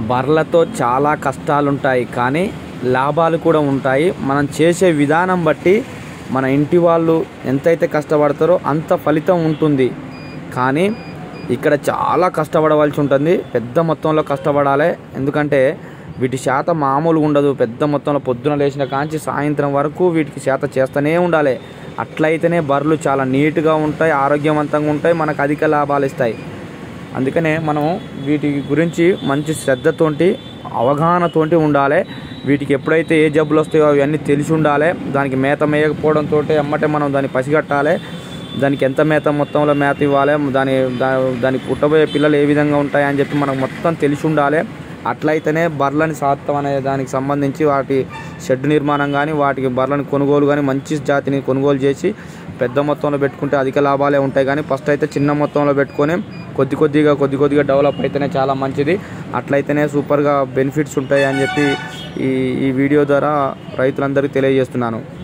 బర్రెలతో చాలా కష్టాలు ఉంటాయి కానీ లాభాలు కూడా ఉంటాయి మనం చేసే విధానం బట్టి మన ఇంటి వాళ్ళు ఎంతైతే కష్టపడతారో అంత ఫలితం ఉంటుంది కానీ ఇక్కడ చాలా కష్టపడవలసి ఉంటుంది పెద్ద మొత్తంలో కష్టపడాలి ఎందుకంటే వీటి శాత మామూలుగా ఉండదు పెద్ద మొత్తంలో పొద్దున లేచిన కాంచి సాయంత్రం వరకు వీటికి శాత చేస్తూనే ఉండాలి అట్లయితేనే బర్రెలు చాలా నీట్గా ఉంటాయి ఆరోగ్యవంతంగా ఉంటాయి మనకు అధిక లాభాలు ఇస్తాయి అందుకనే మనం వీటి గురించి మంచి శ్రద్ధతోటి అవగాహనతోటి ఉండాలి వీటికి ఎప్పుడైతే ఏ జబ్బులు వస్తాయో అవన్నీ తెలిసి ఉండాలి దానికి మేత మేయకపోవడంతో అమ్మటే మనం దాన్ని పసిగట్టాలి దానికి ఎంత మేత మొత్తంలో మేత ఇవ్వాలి దాని దా- దానికి పుట్టబోయే పిల్లలు ఏ విధంగా ఉంటాయి అని చెప్పి మనకు మొత్తం తెలిసి ఉండాలి అట్లయితేనే బర్రెలని సాత్వం అనే దానికి సంబంధించి వాటి షెడ్ నిర్మాణం కానీ వాటికి బర్రెలను కొనుగోలు కానీ మంచి జాతిని కొనుగోలు చేసి పెద్ద మొత్తంలో పెట్టుకుంటే అధిక లాభాలే ఉంటాయి కానీ ఫస్ట్ అయితే చిన్న మొత్తంలో పెట్టుకొని కొద్ది కొద్దిగా కొద్ది కొద్దిగా డెవలప్ అయితేనే చాలా మంచిది అట్లయితేనే సూపర్గా బెనిఫిట్స్ ఉంటాయి అని చెప్పి ఈ ఈ వీడియో ద్వారా రైతులందరికీ తెలియజేస్తున్నాను